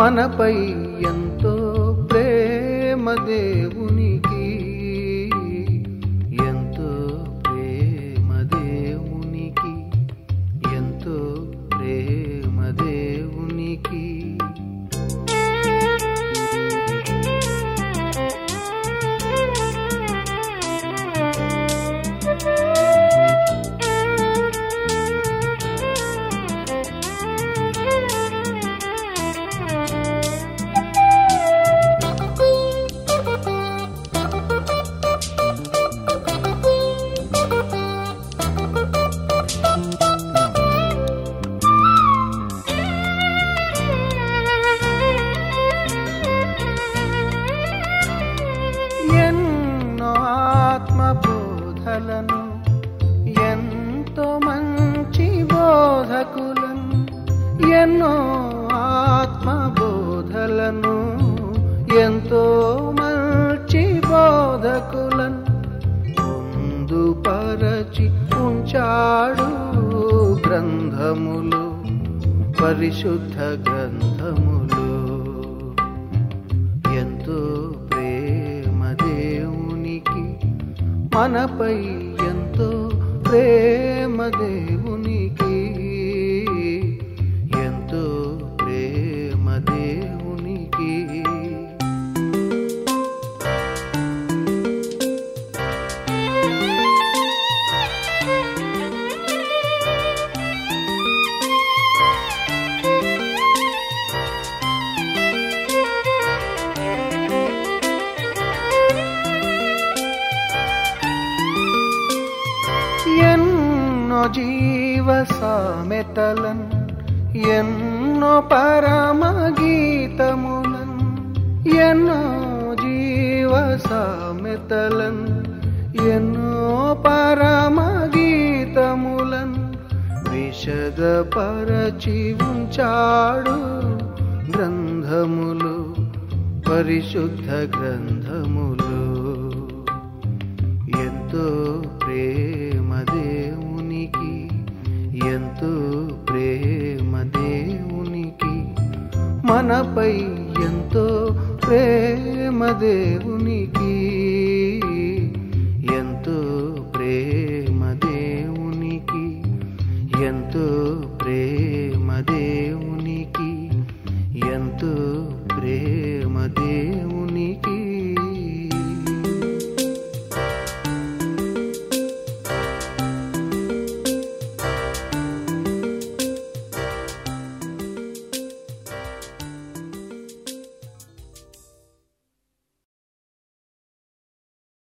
మనపై ఎంతో ప్రేమ దేవునికి ఎంతో ప్రేమ దేవునికి ఎంతో ప్రేమ దేవునికి ఎన్నో ఆత్మ బోధలను ఎంతో మంచి బోధకులను ఎన్నో ఆత్మ బోధలను ఎంతో మంచి బోధకులను పొందుపరచి ఉంచాడు గ్రంథములు పరిశుద్ధ గ్రంథములు ఎంతో ప్రేమ దేవునికి మనపై ఎంతో ప్రేమ దేవునికి ఎంతో ప్రేమ దేవునికి ఎన్నో జీవ సామెతలన్ ఎన్నో పరమ గీతములన్ ఎన్నో జీవ సామెతలన్ ఎన్నో పరమ గీతములన్ విషదపరచి ఉంచాడు గ్రంథములు పరిశుద్ధ గ్రంథములు ఎంతో ప్రేమ దేవునికి ఎంతో ప్రేమ దేవునికి మనపై ఎంతో ప్రేమ దేవునికి